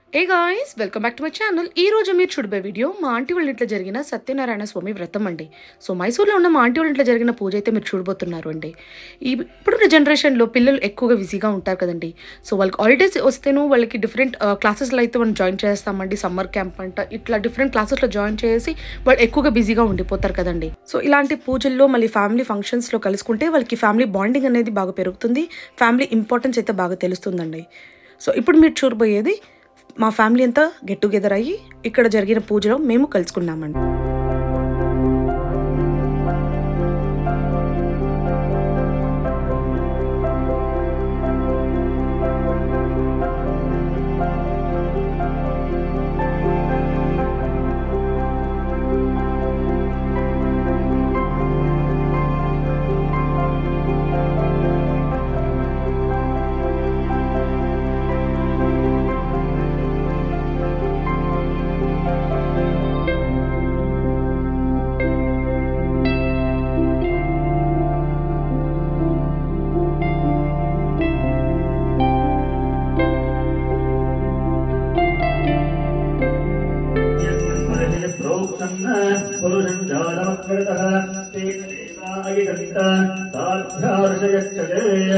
A guys welcome back to my channel ఈ రోజు మీరు చూడబోయే వీడియో మా ఆంటీ వాళ్ళ ఇంట్లో జరిగిన సత్యనారాయణ స్వామి వ్రతం అండి సో మైసూర్లో ఉన్న మా ఆంటీ వాళ్ళ ఇంట్లో జరిగిన పూజ అయితే మీరు చూడబోతున్నారు అండి ఈ ఇప్పుడున్న జనరేషన్లో పిల్లలు ఎక్కువగా బిజీగా ఉంటారు కదండి సో వాళ్ళకి హాలిడేస్ వస్తేనూ వాళ్ళకి డిఫరెంట్ క్లాసెస్లో అయితే మనం జాయిన్ చేస్తామండి సమ్మర్ క్యాంప్ అంట ఇట్లా డిఫరెంట్ క్లాసెస్లో జాయిన్ చేసి వాళ్ళు ఎక్కువగా బిజీగా ఉండిపోతారు కదండి సో ఇలాంటి పూజల్లో మళ్ళీ ఫ్యామిలీ ఫంక్షన్స్లో కలుసుకుంటే వాళ్ళకి ఫ్యామిలీ బాండింగ్ అనేది బాగా పెరుగుతుంది ఫ్యామిలీ ఇంపార్టెన్స్ అయితే బాగా తెలుస్తుందండి సో ఇప్పుడు మీరు చూడబోయేది మా ఫ్యామిలీ అంతా గెట్ టుగెదర్ అయ్యి ఇక్కడ జరిగిన పూజలో మేము కలుసుకున్నామండి प्रोक्तम् पुरुषम् जातमत्वरतः तेन देवायदन्त साध्यार्षयश्च ते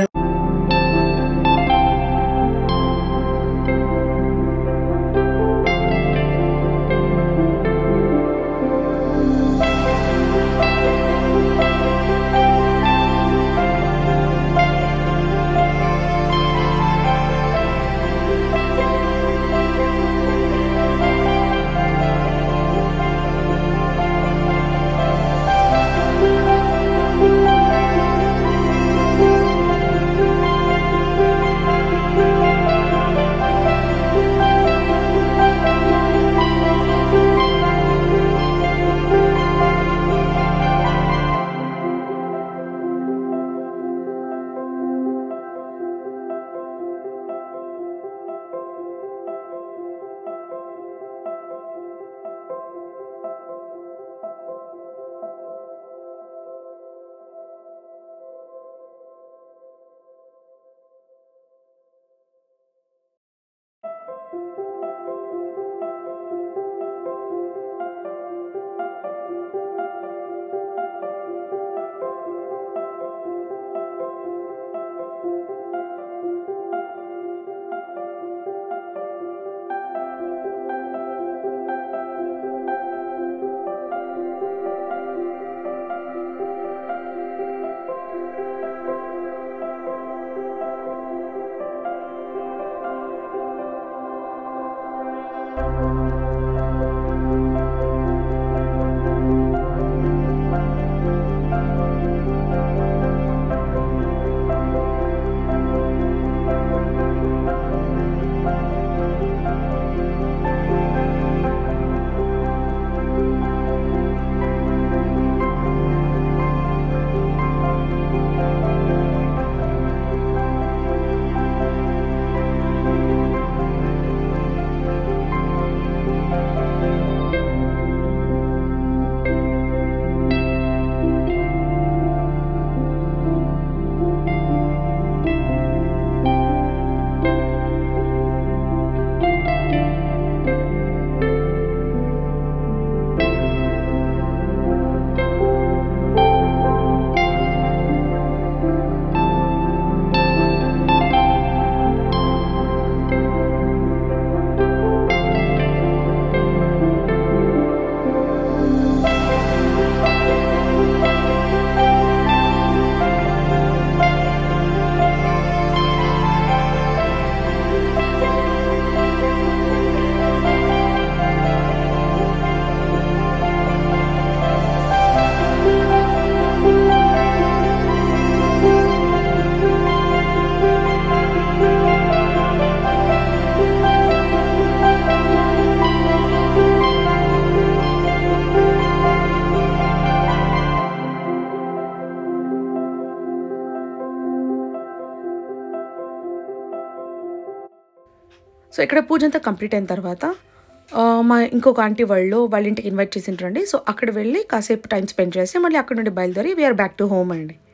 సో ఇక్కడ పూజ అంతా కంప్లీట్ అయిన తర్వాత ఆ, మా ఇంకొక ఆంటీ వాళ్ళు వాళ్ళ ఇంటికి ఇన్వైట్ చేసింటారండి సో అక్కడ వెళ్ళి కాసేపు టైం స్పెండ్ చేసి మళ్ళీ అక్కడ నుండి బయలుదేరి వీఆర్ బ్యాక్ టు హోమ్ అండి